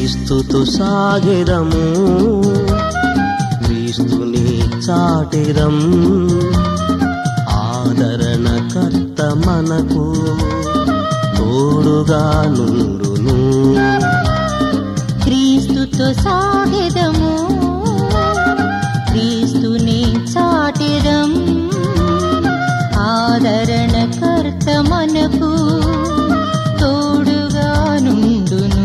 క్రీస్తుతో సాగెదము క్రీస్తుని చాటెదం ఆదరణకర్త మనకు తోడుగా నుండును క్రీస్తుతో సాగెదము క్రీస్తుని చాటిరం ఆదరణకర్త మనకు తోడుగా నుండును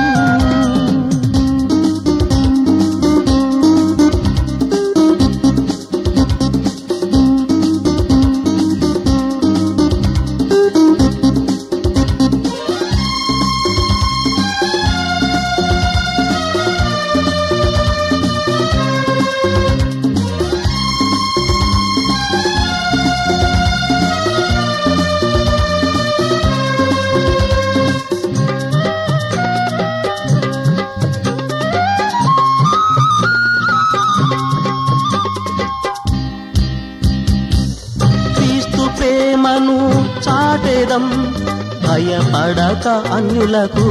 క్రీస్తు ప్రేమను చాటెదం భయపడక అన్యులకు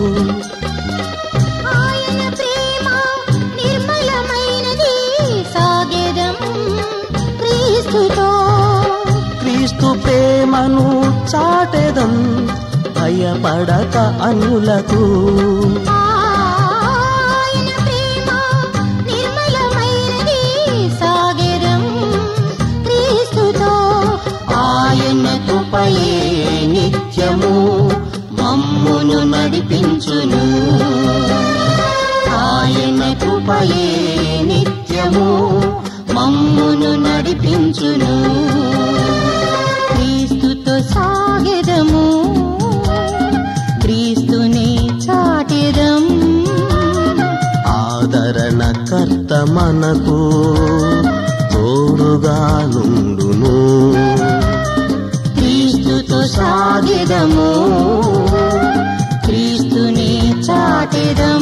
ఆయన ప్రేమ నిర్మలమైనది సాగెదం క్రీస్తుతో క్రీస్తు ప్రేమను చాటెదం భయపడక అన్యులకు ఆయన ప్రేమ నిర్మలమైనది సాగెదం క్రీస్తుతో ఆయన కృపయే నిత్యము మమ్మును నడిపించును ఆయన కృపయే నిత్యము మమ్మును నడిపించును క్రీస్తుతో సాగెదము క్రీస్తుని చాటెదం ఆదరణకర్త మనకు తోడుగా నుండును క్రీస్తుతో సాగిదము క్రీస్తుని చాటెదం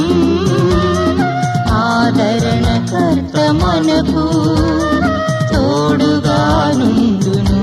ఆదరణకర్త మనకు తోడుగా నుండును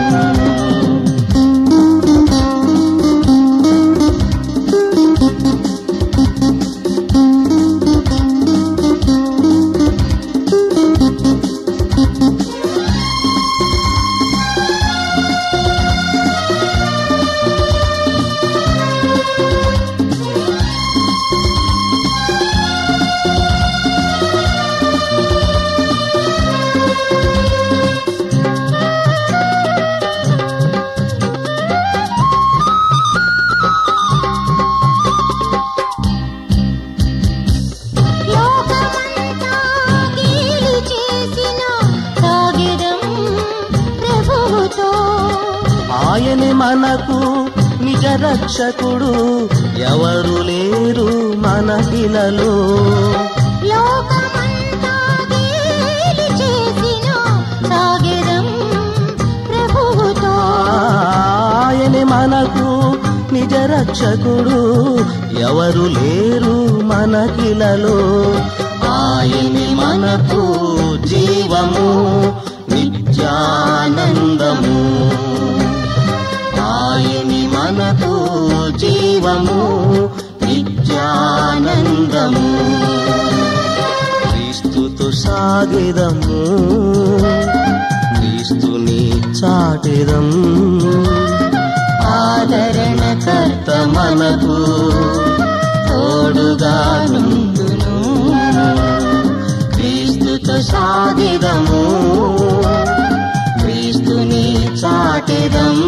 లోకమంతా గీలి చేసిన సాగెదం ప్రభువుతో ఆయనే మనకు నిజ రక్షకుడు ఎవరు లేరు మనకిలలో లోకమంతా గేలి చేసిన సాగెదం ప్రభువుతో ఆయనే మనకు నిజ రక్షకుడు ఎవరు లేరు మనకిలలో ఆయనే మనకు జీవము నిత్యానందము ఆయని మనకు జీవము నిత్యానందము క్రీస్తుతో సాగిదము క్రీస్తుని చాటిదం ఆదరణకర్త మనకు తోడుగా నుండును క్రీస్తుతో సాగిదము క్రీస్తుని చాటిదం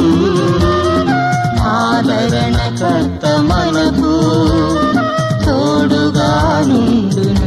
ఆదరణకర్త మనకు తోడుగా నుండును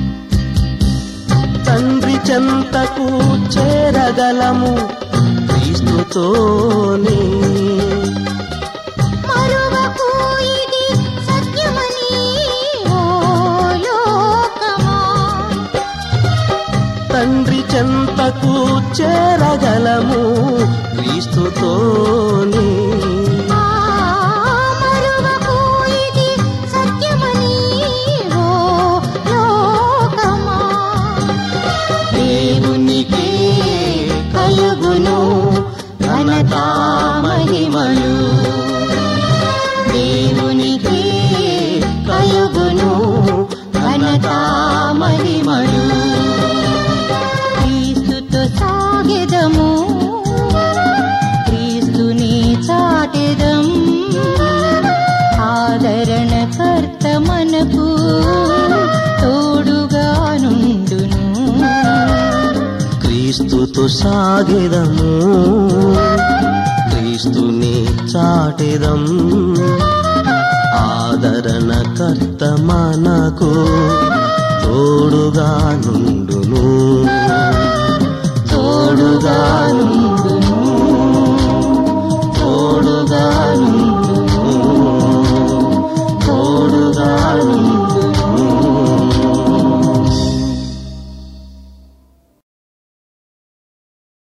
చెంతకు చేరగలము క్రీస్తుతోనే మరువకు ఇది సత్యమని ఓ లోకమా తండ్రి చెంతకు చేరగలము క్రీస్తుతోనే ఆ మరువకు ఇది సత్యమని ఓ లోకమా దేవునికి కలుగును ఘనత మహిమలు దేవునికి కలుగును ఘనత మహిమలు క్రీస్తుతో సాగెదము క్రీస్తుని చాటెదం ఆదరణ కర్త మనకు తోడుగా నుండును క్రీస్తుతో సాగెదము క్రీస్తుని చాటెదం ఆదరణ కర్త మనకు తోడుగా నుండును